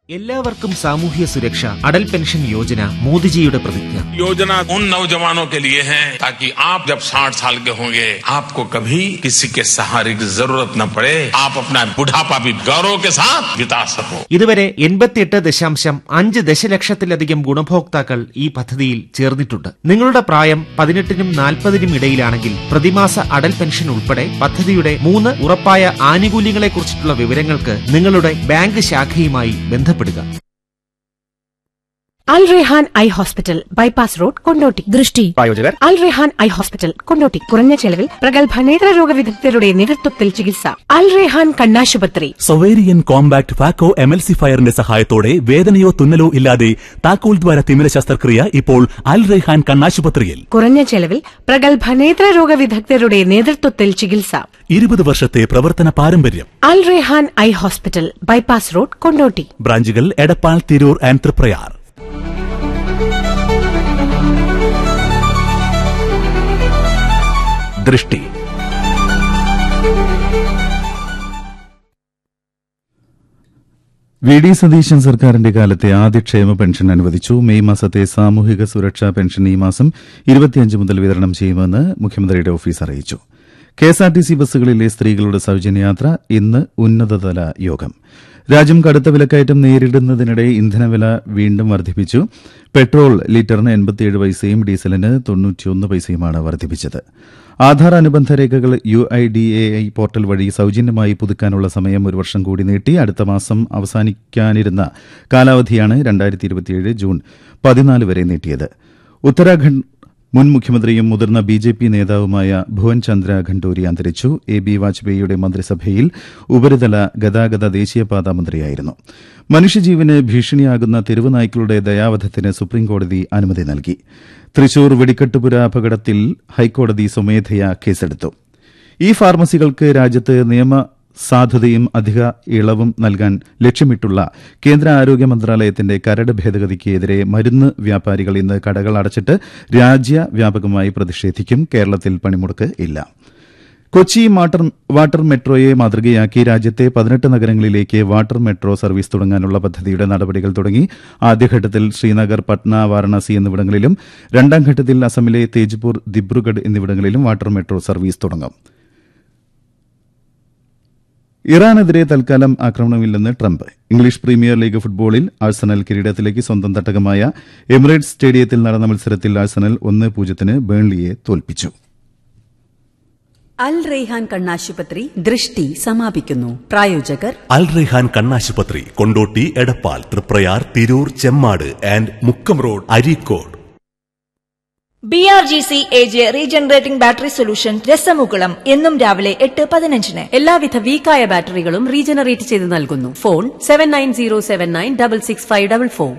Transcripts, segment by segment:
എല്ലാവർക്കും സാമൂഹ്യ സുരക്ഷ അടൽ പെൻഷൻ യോജന മോദിജിയുടെ പ്രതിജ്ഞ योजना उन नौजवानों के लिए है ताकि आप जब 60 साल के होंगे आपको कभी किसी के सहारे की जरूरत न पड़े आप अपना बुढ़ापा भी गौरव के साथ बिता सको ഇതുവരെ എൺപത്തിയെട്ട് ദശാംശം അഞ്ച് ദശലക്ഷത്തിലധികം ഗുണഭോക്താക്കൾ ഈ പദ്ധതിയിൽ ചേർന്നിട്ടുണ്ട് നിങ്ങളുടെ പ്രായം പതിനെട്ടിനും നാൽപ്പതിനും ഇടയിലാണെങ്കിൽ പ്രതിമാസ അടൽ പെൻഷൻ ഉൾപ്പെടെ പദ്ധതിയുടെ മൂന്ന് ഉറപ്പായ ആനുകൂല്യങ്ങളെക്കുറിച്ചിട്ടുള്ള വിവരങ്ങൾക്ക് നിങ്ങളുടെ ബാങ്ക് ശാഖയുമായി ബന്ധപ്പെടുക Al Rehan eye hospital bypass road Kondotty ദൃഷ്ടി പ്രായോജകർ അൽ റെഹാൻ ഐ ഹോസ്പിറ്റൽ കൊണ്ടോട്ടി കുറഞ്ഞ ചെലവിൽ പ്രഗത്ഭ നേത്രരോഗ വിദഗ്ധരുടെ നേതൃത്വത്തിൽ ചികിത്സ അൽ റെഹാൻ കണ്ണാശുപത്രി സൊവേരിയൻ കോമ്പാക്ട് ഫാക്കോ എമൽസിഫയറിന്റെ സഹായത്തോടെ വേദനയോ തുന്നലോ ഇല്ലാതെ താക്കോൽ ദ്വാര തിമിര ശസ്ത്രക്രിയ ഇപ്പോൾ അൽ റെഹാൻ കണ്ണാശുപത്രിയിൽ കുറഞ്ഞ ചെലവിൽ പ്രഗത്ഭ നേത്രരോഗ വിദഗ്ധരുടെ നേതൃത്വത്തിൽ ചികിത്സ ഇരുപത് വർഷത്തെ പ്രവർത്തന പാരമ്പര്യം Al Rehan eye hospital bypass road Kondotty ബ്രാഞ്ചുകൾ എടപ്പാൾ തിരൂർ ആൻഡ് തൃപ്രയാർ ദൃഷ്ടി വി ഡി സതീശൻ സർക്കാരിന്റെ കാലത്തെ ആദ്യ ക്ഷേമ പെൻഷൻ അനുവദിച്ചു മെയ് മാസത്തെ സാമൂഹിക സുരക്ഷാ പെൻഷൻ ഈ മാസം ഇരുപത്തിയഞ്ച് മുതൽ വിതരണം ചെയ്യുമെന്ന് മുഖ്യമന്ത്രിയുടെ ഓഫീസ് അറിയിച്ചു കെഎസ്ആർടിസി ബസ്സുകളിലെ സ്ത്രീകളുടെ സൌജന്യയാത്ര ഇന്ന് ഉന്നതതല യോഗം രാജ്യം കടുത്ത വിലക്കയറ്റം നേരിടുന്നതിനിടെ ഇന്ധനവില വീണ്ടും വർദ്ധിപ്പിച്ചു പെട്രോൾ ലിറ്ററിന് എൺപത്തിയേഴ് പൈസയും ഡീസലിന് തൊണ്ണൂറ്റിയൊന്ന് പൈസയുമാണ് വർദ്ധിപ്പിച്ചത് ആധാർ അനുബന്ധ രേഖകൾ U I D A I portal വഴി സൌജന്യമായി പുതുക്കാനുള്ള സമയം ഒരു വർഷം കൂടി നീട്ടി അടുത്ത മാസം അവസാനിക്കാനിരുന്ന കാലാവധിയാണ് രണ്ടായിരത്തി ഇരുപത്തിയേഴ് ജൂൺ പതിനാല് വരെ നീട്ടിയത് ഉത്തരാഖണ്ഡ് മുൻ മുഖ്യമന്ത്രിയും മുതിർന്ന ബി ജെ പി നേതാവുമായ ഭുവൻ ചന്ദ്ര ഖണ്ഡൂരി അന്തരിച്ചു എ ബി വാജ്പേയിയുടെ മന്ത്രിസഭയിൽ ഉപരിതല ഗതാഗത ദേശീയപാത മന്ത്രിയായിരുന്നു മനുഷ്യജീവന് ഭീഷണിയാകുന്ന തെരുവ് നായ്ക്കളുടെ ദയാവധത്തിന് സുപ്രീംകോടതി അനുമതി നൽകി തൃശൂർ വെടിക്കെട്ടുപുര അപകടത്തിൽ ഹൈക്കോടതി സ്വമേധയാ കേസെടുത്തു ഈ ഫാർമസികൾക്ക് രാജ്യത്ത് നിയമ സാധുതയും അധിക ഇളവും നൽകാൻ ലക്ഷ്യമിട്ടുള്ള കേന്ദ്ര ആരോഗ്യ മന്ത്രാലയത്തിന്റെ കരട് ഭേദഗതിക്ക് എതിരെ മരുന്ന് വ്യാപാരികൾ ഇന്ന് കടകൾ അടച്ചിട്ട് രാജ്യവ്യാപകമായി പ്രതിഷേധിക്കും കേരളത്തിൽ പണിമുടക്ക് ഇല്ല കൊച്ചി വാട്ടർ വാട്ടർ മെട്രോയെ മാതൃകയാക്കി രാജ്യത്തെ പതിനെട്ട് നഗരങ്ങളിലേക്ക് വാട്ടർ മെട്രോ സർവീസ് തുടങ്ങാനുള്ള പദ്ധതിയുടെ നടപടികൾ തുടങ്ങി ആദ്യഘട്ടത്തിൽ ശ്രീനഗർ പട്ന വാരണാസി എന്നിവിടങ്ങളിലും രണ്ടാം ഘട്ടത്തിൽ അസമിലെ തേജ്പൂർ ദിബ്രുഗഡ് എന്നിവിടങ്ങളിലും വാട്ടർ മെട്രോ സർവീസ് തുടങ്ങും ഇറാനെതിരെ തൽക്കാലം ആക്രമണമില്ലെന്ന് ട്രംപ് ഇംഗ്ലീഷ് പ്രീമിയർ ലീഗ് ഫുട്ബോളിൽ ആഴ്സണൽ കിരീടത്തിലേക്ക് സ്വന്തം തട്ടകമായ എമിറേറ്റ്സ് സ്റ്റേഡിയത്തിൽ നടന്ന മത്സരത്തിൽ ആഴ്സണൽ ഒന്ന് പൂജ്യത്തിന് ബേൺലിയെ തോൽപ്പിച്ചു അൽ റെയ്ഹാൻ കണ്ണാശുപത്രി ദൃഷ്ടി സമാപിക്കുന്നു പ്രായോജകർ അൽ റെഹാൻ കണ്ണാശുപത്രി Kondotty Edappal Triprayar Tirur Chemmad and Mukkam road Areekode B R G C A J regenerating battery solution രസമുകുളം എന്നും രാവിലെ എട്ട് പതിനഞ്ചിന് എല്ലാവിധ വീക്കായ ബാറ്ററികളും റീജനറേറ്റ് ചെയ്ത് നൽകുന്നു phone seven nine zero seven nine double six five double four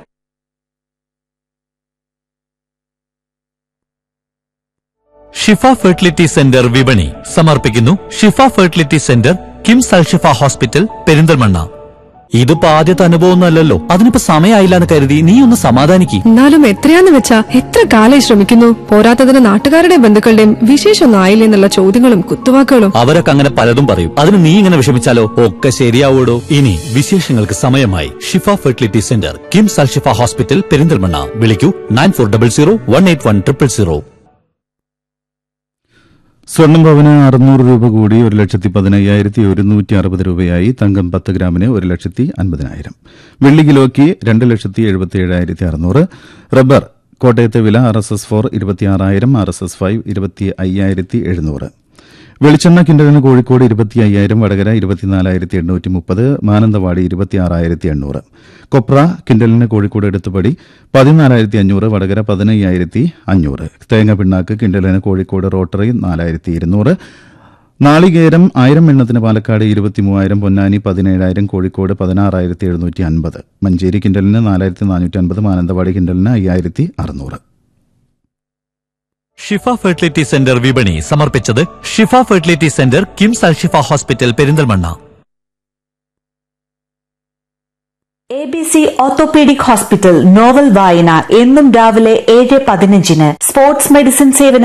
Shifa fertility centre വിപണി സമർപ്പിക്കുന്നു Shifa fertility centre KIMS Alshifa hospital Perinthalmanna ഇതിപ്പോ ആദ്യത്തെ അനുഭവമൊന്നുമല്ലല്ലോ അതിനിപ്പോ സമയമായില്ല എന്ന് കരുതി നീ ഒന്ന് സമാധാനിക്ക് എന്നാലും എത്രയാന്ന് വെച്ചാ എത്ര കാലായി ശ്രമിക്കുന്നു പോരാത്തതിന് നാട്ടുകാരുടെയും ബന്ധുക്കളുടെയും വിശേഷമൊന്നും ആയില്ലേ എന്നുള്ള ചോദ്യങ്ങളും കുത്തുവാക്കുകളും അവരൊക്കെ അങ്ങനെ പലതും പറയും അതിന് നീ ഇങ്ങനെ വിഷമിച്ചാലോ ഒക്കെ ശരിയാവൂടോ ഇനി വിശേഷങ്ങൾക്ക് സമയമായി Shifa fertility centre KIMS Alshifa hospital Perinthalmanna വിളിക്കൂ nine four double zero one eight one triple zero സ്വർണം പവന് അറുന്നൂറ് രൂപ കൂടി ഒരു ലക്ഷത്തി പതിനയ്യായിരത്തി ഒരുന്നൂറ്റി അറുപത് രൂപയായി തങ്കം പത്ത് ഗ്രാമിന് ഒരു ലക്ഷത്തി അൻപതിനായിരം വെള്ളി കിലോയ്ക്ക് രണ്ട് ലക്ഷത്തി എഴുപത്തി ഏഴായിരത്തി അറുന്നൂറ് റബ്ബർ കോട്ടയത്തെ വില ആർ എസ് എസ് ഫോർ ഇരുപത്തിയാറായിരം ആർ എസ് എസ് ഫൈവ് ഇരുപത്തി അയ്യായിരത്തി എഴുന്നൂറ് വെളിച്ചെണ്ണ കിണ്ടലിന് കോഴിക്കോട് ഇരുപത്തി അയ്യായിരം വടകര ഇരുപത്തിനാലായിരത്തി എണ്ണൂറ്റി മുപ്പത് മാനന്തവാടി ഇരുപത്തിയാറായിരത്തി എണ്ണൂറ് കൊപ്ര കിണ്ടലിന് കോഴിക്കോട് എടുത്തുപടി പതിനാലായിരത്തി അഞ്ഞൂറ് വടകര പതിനയ്യായിരത്തി അഞ്ഞൂറ് തേങ്ങ പിണ്ണാക്ക് കിണ്ടലിന് കോഴിക്കോട് റോട്ടറി നാലായിരത്തി ഇരുന്നൂറ് നാളികേരം ആയിരം എണ്ണത്തിന് പാലക്കാട് ഇരുപത്തിമൂവായിരം പൊന്നാനി പതിനേഴായിരം കോഴിക്കോട് പതിനാറായിരത്തി എഴുന്നൂറ്റി അൻപത് മഞ്ചേരി കിണ്ടലിന് നാലായിരത്തി നാനൂറ്റി അൻപത് മാനന്തവാടി കിണ്ടലിന് അയ്യായിരത്തി അറുന്നൂറ് ഷിഫ ഫെർട്ടിലിറ്റി സെന്റർ വിപണി സമർപ്പിച്ചത് Shifa fertility centre KIMS Alshifa hospital Perinthalmanna A B C orthopaedic hospital novel വായന എന്നും രാവിലെ ഏഴ് പതിനഞ്ചിന് സ്പോർട്സ് മെഡിസിൻ സേവന